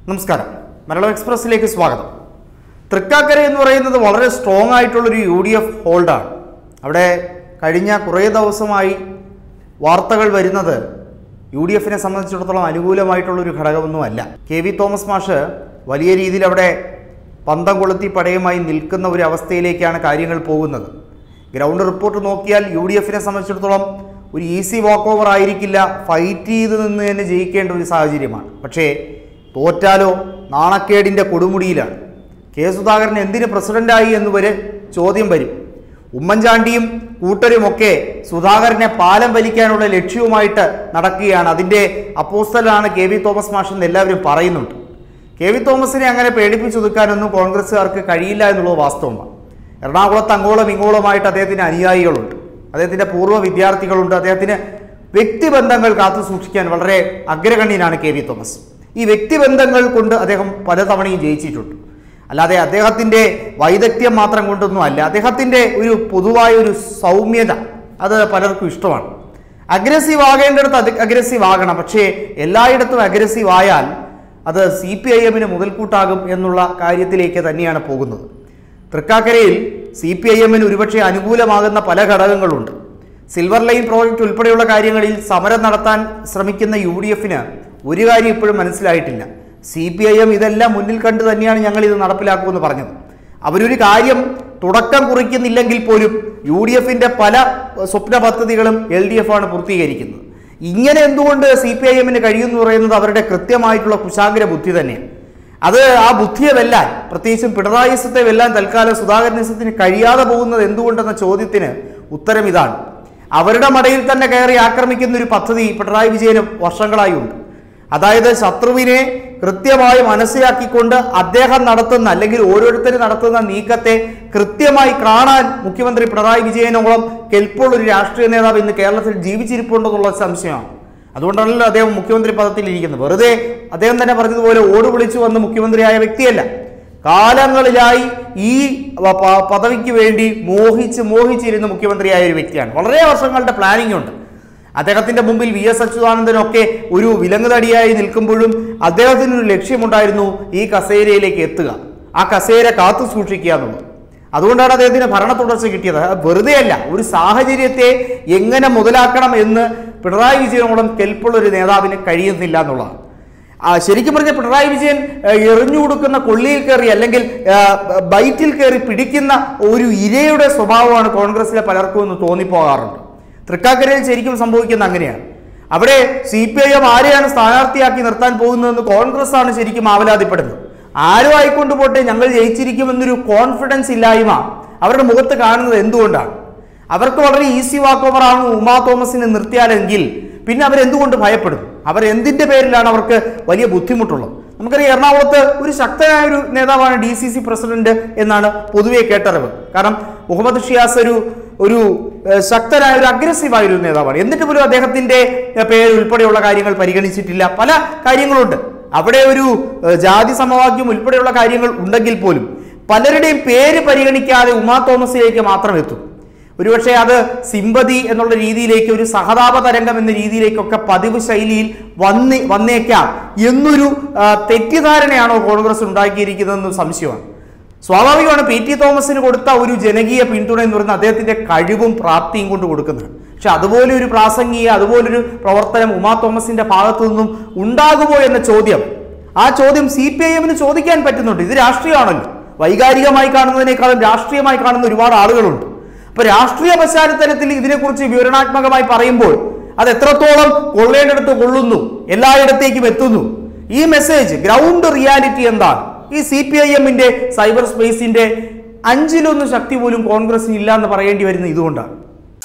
നമസ്കാരം മലയാളം എക്സ്പ്രസിലേക്ക് സ്വാഗതം തൃക്കാക്കര എന്ന് പറയുന്നത് വളരെ സ്ട്രോങ് ആയിട്ടുള്ളൊരു യു ഡി എഫ് ഹോൾഡാണ് അവിടെ കഴിഞ്ഞ കുറേ ദിവസമായി വാർത്തകൾ വരുന്നത് യു ഡി എഫിനെ സംബന്ധിച്ചിടത്തോളം അനുകൂലമായിട്ടുള്ളൊരു ഘടകമൊന്നുമല്ല കെ വി തോമസ് മാഷ് വലിയ രീതിയിൽ അവിടെ പന്തം കൊളുത്തി പടയുമായി നിൽക്കുന്ന ഒരു അവസ്ഥയിലേക്കാണ് കാര്യങ്ങൾ പോകുന്നത് ഗ്രൗണ്ട് റിപ്പോർട്ട് നോക്കിയാൽ യു ഡി എഫിനെ സംബന്ധിച്ചിടത്തോളം ഒരു ഈസി വാക്ക് ഓവർ ആയിരിക്കില്ല ഫൈറ്റ് ചെയ്ത് നിന്ന് തന്നെ ജയിക്കേണ്ട ഒരു സാഹചര്യമാണ് പക്ഷേ തോറ്റാലോ നാണക്കേടിൻ്റെ കൊടുമുടിയിലാണ് കെ സുധാകരൻ എന്തിന് പ്രസിഡന്റായി എന്ന് വരെ ചോദ്യം വരും ഉമ്മൻചാണ്ടിയും കൂട്ടരുമൊക്കെ സുധാകരനെ പാലം വലിക്കാനുള്ള ലക്ഷ്യവുമായിട്ട് നടക്കുകയാണ് അതിൻ്റെ അപ്പോസ്റ്റലാണ് കെ വി തോമസ് മാഷ് എന്ന് എല്ലാവരും പറയുന്നുണ്ട് കെ വി തോമസിനെ അങ്ങനെ പേടിപ്പിച്ചൊതുക്കാനൊന്നും കോൺഗ്രസ്സുകാർക്ക് കഴിയില്ല എന്നുള്ളത് വാസ്തവമാണ് എറണാകുളത്ത് അങ്ങോളം ഇങ്ങോളമായിട്ട് അദ്ദേഹത്തിന് അനുയായികളുണ്ട് അദ്ദേഹത്തിൻ്റെ പൂർവ്വ വിദ്യാർത്ഥികളുണ്ട് അദ്ദേഹത്തിന് വ്യക്തിബന്ധങ്ങൾ കാത്തു സൂക്ഷിക്കാൻ വളരെ അഗ്രഗണ്യനാണ് കെ വി തോമസ് ഈ വ്യക്തിബന്ധങ്ങൾ കൊണ്ട് അദ്ദേഹം പലതവണയും ജയിച്ചിട്ടുണ്ട് അല്ലാതെ അദ്ദേഹത്തിൻ്റെ വൈദഗ്ധ്യം മാത്രം കൊണ്ടൊന്നും അല്ല അദ്ദേഹത്തിൻ്റെ ഒരു പൊതുവായ ഒരു സൗമ്യത അത് പലർക്കും ഇഷ്ടമാണ് അഗ്രസീവ് ആകേണ്ടിടത്ത് അത് അഗ്രസീവ് ആകണം പക്ഷേ എല്ലായിടത്തും അഗ്രസീവ് ആയാൽ അത് സി പി ഐ എമ്മിന് മുതൽക്കൂട്ടാകും എന്നുള്ള കാര്യത്തിലേക്ക് തന്നെയാണ് പോകുന്നത് തൃക്കാക്കരയിൽ സി പി ഐ എമ്മിന് ഒരുപക്ഷെ അനുകൂലമാകുന്ന പല ഘടകങ്ങളുണ്ട് സിൽവർ ലൈൻ പ്രോജക്റ്റ് ഉൾപ്പെടെയുള്ള കാര്യങ്ങളിൽ സമരം നടത്താൻ ശ്രമിക്കുന്ന യു ഡി എഫിന് ഒരു കാര്യം ഇപ്പോഴും മനസ്സിലായിട്ടില്ല സി പി ഐ എം ഇതെല്ലാം മുന്നിൽ കണ്ട് തന്നെയാണ് ഞങ്ങൾ ഇത് നടപ്പിലാക്കുമെന്ന് പറഞ്ഞത് അവരൊരു കാര്യം തുടക്കം കുറിക്കുന്നില്ലെങ്കിൽ പോലും യു ഡി എഫിൻ്റെ പല സ്വപ്ന പദ്ധതികളും എൽ ഡി എഫ് ആണ് പൂർത്തീകരിക്കുന്നത് ഇങ്ങനെ എന്തുകൊണ്ട് സി പി ഐ എമ്മിന് കഴിയുമെന്ന് പറയുന്നത് അവരുടെ കൃത്യമായിട്ടുള്ള കുശാഗ്ര ബുദ്ധി തന്നെയാണ് അത് ആ ബുദ്ധിയെ വെല്ലാൻ പ്രത്യേകിച്ചും പിണറായിസത്തെ വെല്ലാൻ തൽക്കാലം സുധാകരനിസത്തിന് കഴിയാതെ പോകുന്നത് എന്തുകൊണ്ടെന്ന ചോദ്യത്തിന് ഉത്തരം ഇതാണ് അവരുടെ മടയിൽ തന്നെ കയറി ആക്രമിക്കുന്ന ഒരു പദ്ധതി പിണറായി വിജയന് വർഷങ്ങളായി ഉണ്ട് അതായത് ശത്രുവിനെ കൃത്യമായി മനസ്സിലാക്കിക്കൊണ്ട് അദ്ദേഹം നടത്തുന്ന അല്ലെങ്കിൽ ഓരോരുത്തരും നടത്തുന്ന നീക്കത്തെ കൃത്യമായി കാണാൻ മുഖ്യമന്ത്രി പിണറായി വിജയനോളം കെൽപ്പുള്ള ഒരു രാഷ്ട്രീയ നേതാവ് ഇന്ന് കേരളത്തിൽ ജീവിച്ചിരിപ്പുണ്ടെന്നുള്ള സംശയമാണ് അതുകൊണ്ടാണല്ലോ അദ്ദേഹം മുഖ്യമന്ത്രി പദത്തിൽ ഇരിക്കുന്നത് വെറുതെ അദ്ദേഹം തന്നെ പറഞ്ഞതുപോലെ ഓട് വിളിച്ചു വന്ന് മുഖ്യമന്ത്രിയായ വ്യക്തിയല്ല കാലങ്ങളിലായി ഈ വ- പ- പദവിക്ക് വേണ്ടി മോഹിച്ച് മോഹിച്ചിരുന്ന മുഖ്യമന്ത്രിയായ ഒരു വ്യക്തിയാണ് വളരെ വർഷങ്ങളുടെ പ്ലാനിംഗ് ഉണ്ട് അദ്ദേഹത്തിന്റെ മുമ്പിൽ വി എസ് അച്യുതാനന്ദനൊക്കെ ഒരു വിലങ്ങുതടിയായി നിൽക്കുമ്പോഴും അദ്ദേഹത്തിന് ഒരു ലക്ഷ്യമുണ്ടായിരുന്നു ഈ കസേരയിലേക്ക് എത്തുക ആ കസേര കാത്തു സൂക്ഷിക്കുക എന്നുള്ളത് അതുകൊണ്ടാണ് അദ്ദേഹത്തിന് ഭരണ തുടർച്ച കിട്ടിയത് അത് വെറുതെ അല്ല ഒരു സാഹചര്യത്തെ എങ്ങനെ മുതലാക്കണം എന്ന് പിണറായി വിജയനോളം കെൽപ്പുള്ള ഒരു നേതാവിന് കഴിയുന്നില്ല എന്നുള്ളതാണ് ആ, ശരിക്കും പറഞ്ഞ പിണറായി വിജയൻ ഏഹ്, എറിഞ്ഞു കൊടുക്കുന്ന കൊള്ളിയിൽ കയറി അല്ലെങ്കിൽ ഏഹ്, ബൈറ്റിൽ കയറി പിടിക്കുന്ന ഒരു ഇരയുടെ സ്വഭാവമാണ് കോൺഗ്രസിലെ പലർക്കും എന്ന് തോന്നിപ്പോകാറുണ്ട് തൃക്കാക്കരയിൽ ശരിക്കും സംഭവിക്കുന്ന അങ്ങനെയാണ് അവിടെ സി പി ഐ എം ആരെയാണ് സ്ഥാനാർത്ഥിയാക്കി നിർത്താൻ പോകുന്നതെന്ന് കോൺഗ്രസ് ആണ് ശരിക്കും ആവലാതിപ്പെടുന്നത് ആരും ആയിക്കൊണ്ട് പോട്ടെ ഞങ്ങൾ ജയിച്ചിരിക്കുമെന്നൊരു കോൺഫിഡൻസ് ഇല്ലായ്മ അവരുടെ മുഖത്ത് കാണുന്നത് എന്തുകൊണ്ടാണ് അവർക്ക് വളരെ ഈസി വാക്ക് ഓവർ ആണ് ഉമാ തോമസിനെ നിർത്തിയാലെങ്കിൽ പിന്നെ അവരെന്തുകൊണ്ട് ഭയപ്പെടും അവർ എന്തിന്റെ പേരിലാണ് അവർക്ക് വലിയ ബുദ്ധിമുട്ടുള്ളത് നമുക്കറിയാം എറണാകുളത്ത് ഒരു ശക്തനായ ഒരു നേതാവാണ് ഡി സി സി പ്രസിഡന്റ് എന്നാണ് പൊതുവെ കേട്ടറിവ് കാരണം മുഹമ്മദ് ഷിയാസ് ഒരു ഒരു ഏഹ്, ശക്തനായ ഒരു അഗ്രസീവായ ഒരു നേതാവാണ് എന്നിട്ട് പോലും അദ്ദേഹത്തിന്റെ ഏഹ്, പേര് ഉൾപ്പെടെയുള്ള കാര്യങ്ങൾ പരിഗണിച്ചിട്ടില്ല പല കാര്യങ്ങളുണ്ട് അവിടെ ഒരു ഏഹ്, ജാതി സമവാക്യം ഉൾപ്പെടെയുള്ള കാര്യങ്ങൾ ഉണ്ടെങ്കിൽ പോലും പലരുടെയും പേര് പരിഗണിക്കാതെ ഉമാ തോമസിലേക്ക് മാത്രം എത്തും ഒരുപക്ഷെ അത് സിമ്പതി എന്നുള്ള രീതിയിലേക്ക് ഒരു സഹതാപ തരംഗം എന്ന രീതിയിലേക്കൊക്കെ പതിവ് ശൈലിയിൽ വന്ന് വന്നേക്കാം എന്നൊരു ആ, തെറ്റിദ്ധാരണയാണോ കോൺഗ്രസ് ഉണ്ടാക്കിയിരിക്കുന്നതെന്ന് സംശയമാണ് സ്വാഭാവികമാണ് പി ടി തോമസിന് കൊടുത്ത ഒരു ജനകീയ പിന്തുണ എന്ന് പറയുന്നത് അദ്ദേഹത്തിന്റെ കഴിവും പ്രാപ്തിയും കൊണ്ട് കൊടുക്കുന്നത് പക്ഷെ അതുപോലെ ഒരു പ്രാസംഗിക അതുപോലൊരു പ്രവർത്തനം ഉമാ തോമസിന്റെ ഭാഗത്തു നിന്നും ഉണ്ടാകുമോ എന്ന ചോദ്യം ആ ചോദ്യം സി പി ഐ എമ്മിന് ചോദിക്കാൻ പറ്റുന്നുണ്ട് ഇത് രാഷ്ട്രീയമാണല്ലോ വൈകാരികമായി കാണുന്നതിനേക്കാളും രാഷ്ട്രീയമായി കാണുന്ന ഒരുപാട് ആളുകളുണ്ട് അപ്പൊ രാഷ്ട്രീയ പശ്ചാത്തലത്തിൽ ഇതിനെക്കുറിച്ച് വിവരണാത്മകമായി പറയുമ്പോൾ അത് എത്രത്തോളം കൊള്ളേണ്ടടുത്ത് കൊള്ളുന്നു എല്ലായിടത്തേക്കും എത്തുന്നു ഈ മെസ്സേജ് ഗ്രൗണ്ട് റിയാലിറ്റി എന്താണ് ഈ സി പി ഐ എമ്മിന്റെ സൈബർ സ്പേസിന്റെ അഞ്ചിലൊന്ന് ശക്തി പോലും കോൺഗ്രസിന് ഇല്ല എന്ന് പറയേണ്ടി വരുന്നത് ഇതുകൊണ്ടാണ്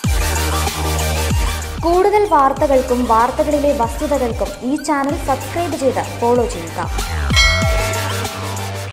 കൂടുതൽ വാർത്തകൾക്കും വാർത്തകളിലെ വസ്തുതകൾക്കും ഈ ചാനൽ സബ്സ്ക്രൈബ് ചെയ്ത് ഫോളോ ചെയ്യുക